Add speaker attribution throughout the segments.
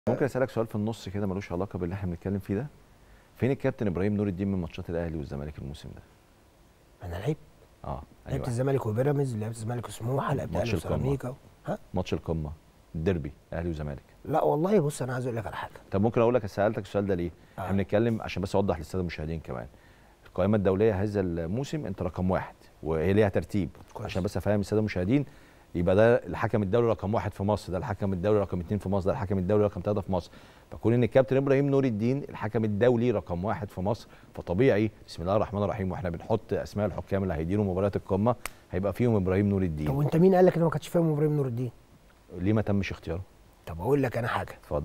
Speaker 1: ممكن اسالك سؤال في النص كده ملوش علاقه باللي احنا بنتكلم فيه ده فين الكابتن ابراهيم نور الدين من ماتشات الاهلي والزمالك الموسم ده
Speaker 2: انا لعبت
Speaker 1: اه
Speaker 2: لعبت
Speaker 1: ايوه
Speaker 2: الزمالك وبيراميدز لعبت الزمالك وسموحه لعبت
Speaker 1: ماتش
Speaker 2: اهلي
Speaker 1: القمة.
Speaker 2: وسيراميكا ها
Speaker 1: ماتش القمه الديربي اهلي وزمالك
Speaker 2: لا والله بص انا عايز اقول لك على حاجه
Speaker 1: طب ممكن اقول لك سالتك السؤال ده ليه
Speaker 2: آه.
Speaker 1: احنا بنتكلم عشان بس اوضح للساده المشاهدين كمان القائمه الدوليه هذا الموسم انت رقم واحد وهي ليها ترتيب
Speaker 2: كويس.
Speaker 1: عشان بس افهم الساده المشاهدين يبقى ده الحكم الدولي رقم واحد في مصر ده الحكم الدولي رقم اثنين في مصر ده الحكم الدولي رقم ثلاثه في مصر فكون ان الكابتن ابراهيم نور الدين الحكم الدولي رقم واحد في مصر فطبيعي بسم الله الرحمن الرحيم واحنا بنحط اسماء الحكام اللي هيديروا مباريات القمه هيبقى فيهم ابراهيم نور
Speaker 2: طب
Speaker 1: الدين
Speaker 2: وانت مين قال لك ان ما كانش فاهم ابراهيم نور الدين
Speaker 1: ليه ما تمش اختياره
Speaker 2: طب اقول لك انا حاجه
Speaker 1: اتفضل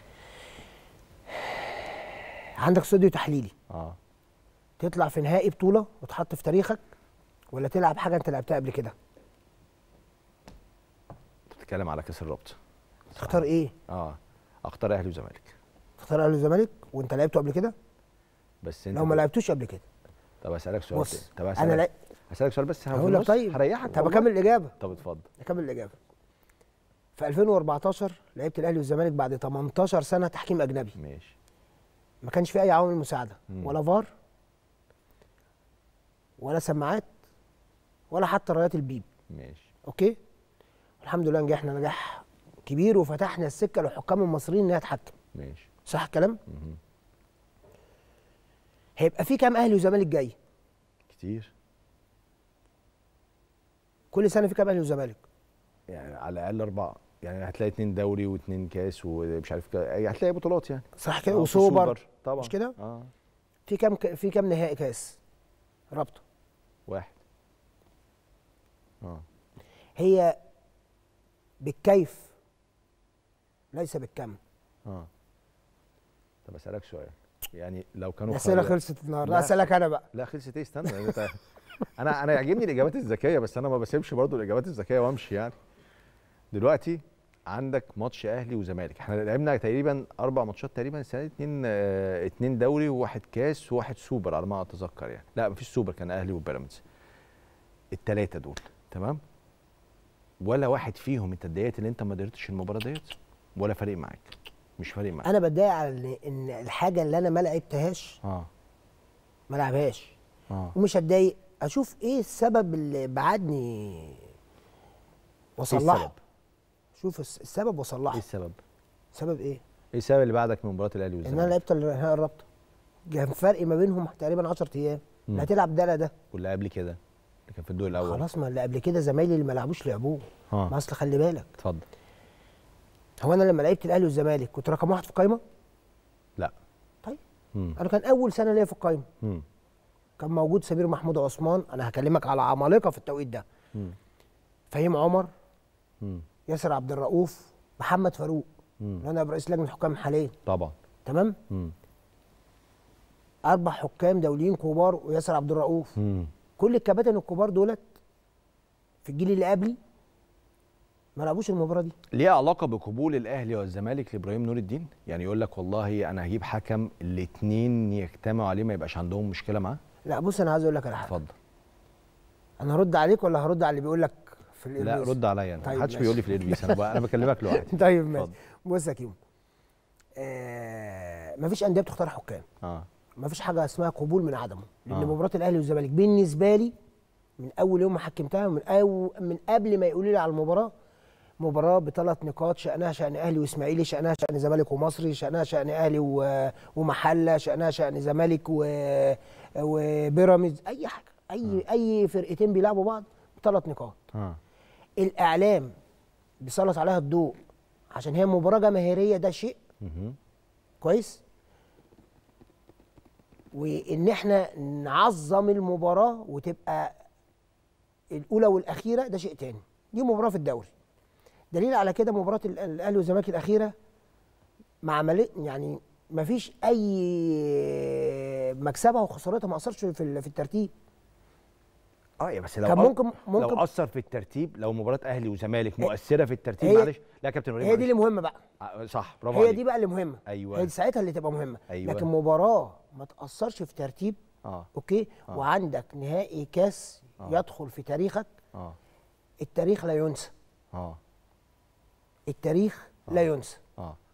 Speaker 2: عندك استوديو تحليلي
Speaker 1: اه
Speaker 2: تطلع في نهائي بطوله وتحط في تاريخك ولا تلعب حاجه انت لعبتها قبل كده
Speaker 1: بتتكلم على كاس الرابطه
Speaker 2: تختار ايه
Speaker 1: اه اختار اهلي وزمالك
Speaker 2: تختار اهلي والزمالك وانت لعبته قبل كده
Speaker 1: بس انت
Speaker 2: لو ما لعبتوش قبل كده
Speaker 1: طب اسالك سؤال
Speaker 2: بص
Speaker 1: تاني. طب
Speaker 2: انا
Speaker 1: اسالك
Speaker 2: لا
Speaker 1: هسالك سؤال بس
Speaker 2: هقول لك طيب
Speaker 1: هريحك
Speaker 2: طب
Speaker 1: والله.
Speaker 2: اكمل الاجابه
Speaker 1: طب اتفضل
Speaker 2: اكمل الاجابه في 2014 لعبت الاهلي والزمالك بعد 18 سنه تحكيم اجنبي
Speaker 1: ماشي
Speaker 2: ما كانش في اي عوامل مساعده
Speaker 1: مم.
Speaker 2: ولا فار ولا سماعات ولا حتى رايات البيب
Speaker 1: ماشي
Speaker 2: اوكي الحمد لله نجحنا نجاح كبير وفتحنا السكه للحكام المصريين انها تحكم
Speaker 1: ماشي
Speaker 2: صح الكلام
Speaker 1: مهم.
Speaker 2: هيبقى في كام اهلي وزمالك جاي
Speaker 1: كتير
Speaker 2: كل سنه في كام اهلي وزمالك
Speaker 1: يعني على الاقل اربعه يعني هتلاقي اتنين دوري واتنين كاس ومش عارف كا- يعني هتلاقي بطولات يعني
Speaker 2: صح كده
Speaker 1: آه، في
Speaker 2: وسوبر
Speaker 1: طبعا
Speaker 2: مش كده؟
Speaker 1: اه
Speaker 2: في كام في كام نهائي كاس رابطه
Speaker 1: واحد اه
Speaker 2: هي بالكيف ليس بالكم
Speaker 1: اه طب اسالك سؤال يعني لو كانوا
Speaker 2: الاسئله
Speaker 1: خير-
Speaker 2: خلصت النهارده
Speaker 1: لا.
Speaker 2: اسالك انا بقى
Speaker 1: لا خلصت ايه استنى يعني انت انا انا يعجبني الاجابات الذكيه بس انا ما بسيبش برضو الاجابات الذكيه وامشي يعني دلوقتي عندك ماتش اهلي وزمالك احنا لعبنا تقريبا اربع ماتشات تقريبا السنه دي اتنين آه، اتنين دوري وواحد كاس وواحد سوبر على ما اتذكر يعني لا مفيش سوبر كان اهلي وبيراميدز الثلاثه دول تمام ولا واحد فيهم انت اتضايقت ان انت ما قدرتش المباراه ديت ولا فارق معاك مش فارق معاك
Speaker 2: انا بتضايق على إن- ان الحاجه اللي انا ما لعبتهاش
Speaker 1: اه
Speaker 2: ما لعبهاش
Speaker 1: اه
Speaker 2: ومش هتضايق اشوف ايه السبب اللي بعدني
Speaker 1: ايه
Speaker 2: واصلحه
Speaker 1: السبب؟
Speaker 2: شوف الس- السبب
Speaker 1: ايه
Speaker 2: واصلحه
Speaker 1: السبب؟
Speaker 2: سبب ايه
Speaker 1: ايه السبب اللي بعدك من مباراه الاهلي
Speaker 2: ان
Speaker 1: والزمالك؟
Speaker 2: انا لعبت نهائي الرابطه كان فرق ما بينهم تقريبا 10 ايام
Speaker 1: مم.
Speaker 2: لا هتلعب ده لا ده
Speaker 1: واللي قبل كده اللي كان في الدور الاول
Speaker 2: خلاص ما اللي قبل كده زمايلي اللي ما لعبوش لعبوه
Speaker 1: اه
Speaker 2: ما اصل خلي بالك
Speaker 1: اتفضل
Speaker 2: هو انا لما لعبت الاهلي والزمالك كنت رقم واحد في القايمه
Speaker 1: لا
Speaker 2: طيب
Speaker 1: مم.
Speaker 2: انا كان اول سنه ليا في القايمه
Speaker 1: مم.
Speaker 2: كان موجود سمير محمود عثمان انا هكلمك على عمالقه في التوقيت ده
Speaker 1: مم.
Speaker 2: فهيم عمر
Speaker 1: مم.
Speaker 2: ياسر عبد الرؤوف محمد فاروق
Speaker 1: مم.
Speaker 2: اللي انا رئيس لجنه الحكام حاليا
Speaker 1: طبعا
Speaker 2: تمام
Speaker 1: مم.
Speaker 2: اربع حكام دوليين كبار وياسر عبد الرؤوف
Speaker 1: مم.
Speaker 2: كل الكباتن الكبار دولت في الجيل اللي قبلي ما لعبوش المباراه دي
Speaker 1: ليها علاقه بقبول الاهلي والزمالك لابراهيم نور الدين يعني يقول لك والله انا هجيب حكم الاثنين يجتمعوا عليه ما يبقاش عندهم مشكله معاه
Speaker 2: لا بص انا عايز اقول لك على حاجه
Speaker 1: اتفضل
Speaker 2: انا هرد عليك ولا هرد على اللي بيقول لك في
Speaker 1: لا
Speaker 2: الإربيس؟
Speaker 1: رد عليا انا
Speaker 2: طيب
Speaker 1: محدش
Speaker 2: ماشي.
Speaker 1: بيقول لي في الادريس انا بقى انا بكلمك لوحدي
Speaker 2: طيب ماشي
Speaker 1: اتفضل.
Speaker 2: بص يا كيمو آه مفيش انديه بتختار حكام
Speaker 1: اه
Speaker 2: مفيش حاجه اسمها قبول من عدمه لان
Speaker 1: آه.
Speaker 2: مباراه الاهلي والزمالك بالنسبه لي من اول يوم ما حكمتها من أو من قبل ما يقولوا لي على المباراه مباراه بثلاث نقاط شانها شان اهلي واسماعيلي شانها شان زمالك ومصري شانها شان اهلي و- ومحله شانها شان زمالك و- وبيراميدز اي حاجه اي اي فرقتين بيلعبوا بعض بثلاث نقاط
Speaker 1: اه
Speaker 2: الاعلام بيسلط عليها الضوء عشان هي مباراه جماهيريه ده شيء
Speaker 1: مهم.
Speaker 2: كويس وان احنا نعظم المباراه وتبقى الاولى والاخيره ده شيء تاني دي مباراه في الدوري دليل على كده مباراه ال- الاهلي والزمالك الاخيره مع عمليه يعني ما فيش اي مكسبها وخسارتها ما اثرش في ال- في الترتيب
Speaker 1: اه يا بس لو
Speaker 2: كان
Speaker 1: أ-
Speaker 2: ممكن
Speaker 1: لو
Speaker 2: ممكن
Speaker 1: اثر في الترتيب لو مباراه اهلي وزمالك مؤثره في الترتيب
Speaker 2: هي-
Speaker 1: معلش لا يا كابتن ابراهيم
Speaker 2: هي دي
Speaker 1: معلش.
Speaker 2: اللي مهمه بقى
Speaker 1: آه، صح برافو
Speaker 2: هي
Speaker 1: عليك
Speaker 2: دي بقى اللي مهمه
Speaker 1: أيوة.
Speaker 2: هي دي ساعتها اللي تبقى مهمه
Speaker 1: أيوة.
Speaker 2: لكن مباراه ما تاثرش في ترتيب
Speaker 1: اه
Speaker 2: اوكي
Speaker 1: آه.
Speaker 2: وعندك نهائي كاس
Speaker 1: آه.
Speaker 2: يدخل في تاريخك
Speaker 1: اه
Speaker 2: التاريخ لا ينسى
Speaker 1: اه
Speaker 2: التاريخ لا ينسى
Speaker 1: اه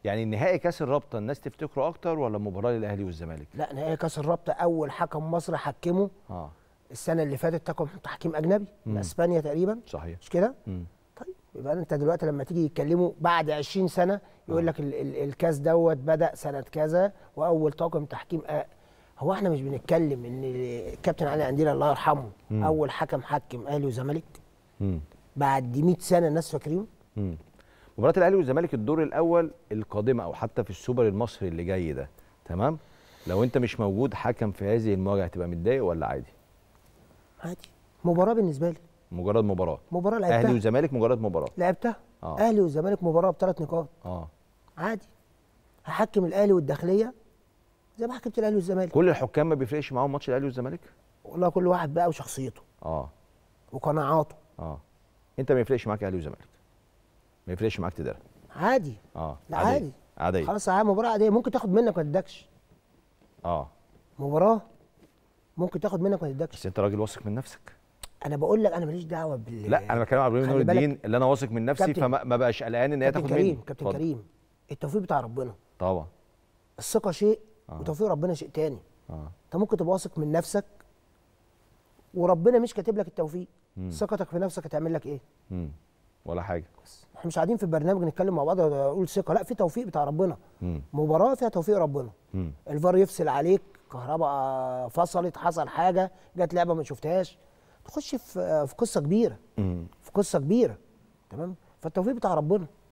Speaker 1: يعني نهائي كاس الرابطه الناس تفتكره اكتر ولا مباراه للاهلي والزمالك
Speaker 2: لا نهائي كاس الرابطه اول حكم مصري حكمه
Speaker 1: اه
Speaker 2: السنه اللي فاتت تحكم تحكيم اجنبي من
Speaker 1: مم.
Speaker 2: اسبانيا تقريبا
Speaker 1: صحيح
Speaker 2: مش كده
Speaker 1: مم.
Speaker 2: طيب يبقى انت دلوقتي لما تيجي يتكلموا بعد 20 سنه يقول لك ال ال الكاس دوت بدا سنه كذا واول طاقم تحكيم آه هو احنا مش بنتكلم ان الكابتن علي عندنا الله يرحمه
Speaker 1: مم.
Speaker 2: اول حكم حكم اهلي وزمالك
Speaker 1: مم.
Speaker 2: بعد 100 سنه الناس فاكرينه
Speaker 1: مم. مباراه الاهلي والزمالك الدور الاول القادمه او حتى في السوبر المصري اللي جاي ده تمام لو انت مش موجود حكم في هذه المواجهه هتبقى متضايق ولا عادي
Speaker 2: عادي مباراه بالنسبه لي
Speaker 1: مجرد مباراه
Speaker 2: مباراه
Speaker 1: اهلي
Speaker 2: لعبتها
Speaker 1: وزمالك مجرد مباراه
Speaker 2: لعبتها
Speaker 1: آه.
Speaker 2: اهلي والزمالك مباراه بثلاث نقاط
Speaker 1: اه
Speaker 2: عادي هحكم الاهلي والداخليه زي ما حكمت الاهلي والزمالك
Speaker 1: كل الحكام ما بيفرقش معاهم ماتش الاهلي والزمالك
Speaker 2: والله كل واحد بقى وشخصيته
Speaker 1: اه
Speaker 2: وقناعاته
Speaker 1: اه انت ما يفرقش معاك اهلي وزمالك ما يفرقش معاك تدرع
Speaker 2: عادي
Speaker 1: اه
Speaker 2: لا
Speaker 1: عادية.
Speaker 2: عادي.
Speaker 1: عاديه
Speaker 2: خلاص عادي مباراه عاديه ممكن تاخد منك ما تدكش
Speaker 1: اه
Speaker 2: مباراه ممكن تاخد منك ما تدكش
Speaker 1: بس انت راجل واثق من نفسك
Speaker 2: انا بقول لك انا ماليش دعوه بال
Speaker 1: لا انا بتكلم على ابراهيم
Speaker 2: خلي
Speaker 1: نور
Speaker 2: بالك
Speaker 1: الدين اللي انا واثق من نفسي
Speaker 2: كابتن-
Speaker 1: فما ما بقاش قلقان ان هي
Speaker 2: كابتن
Speaker 1: تاخد مني
Speaker 2: كريم كابتن
Speaker 1: اتفضل.
Speaker 2: كريم التوفيق بتاع ربنا
Speaker 1: طبعا
Speaker 2: الثقه شيء
Speaker 1: آه.
Speaker 2: وتوفيق ربنا شيء تاني
Speaker 1: اه
Speaker 2: انت ممكن تبقى واثق من نفسك وربنا مش كاتب لك التوفيق
Speaker 1: مم.
Speaker 2: ثقتك في نفسك هتعمل لك ايه
Speaker 1: مم. ولا حاجه
Speaker 2: احنا مش قاعدين في البرنامج نتكلم مع بعض اقول ثقه لا في توفيق بتاع ربنا
Speaker 1: مم.
Speaker 2: مباراه فيها توفيق ربنا
Speaker 1: مم.
Speaker 2: الفار يفصل عليك كهرباء فصلت حصل حاجه جت لعبه ما شفتهاش تخش في في قصه كبيره
Speaker 1: مم.
Speaker 2: في قصه كبيره تمام فالتوفيق بتاع ربنا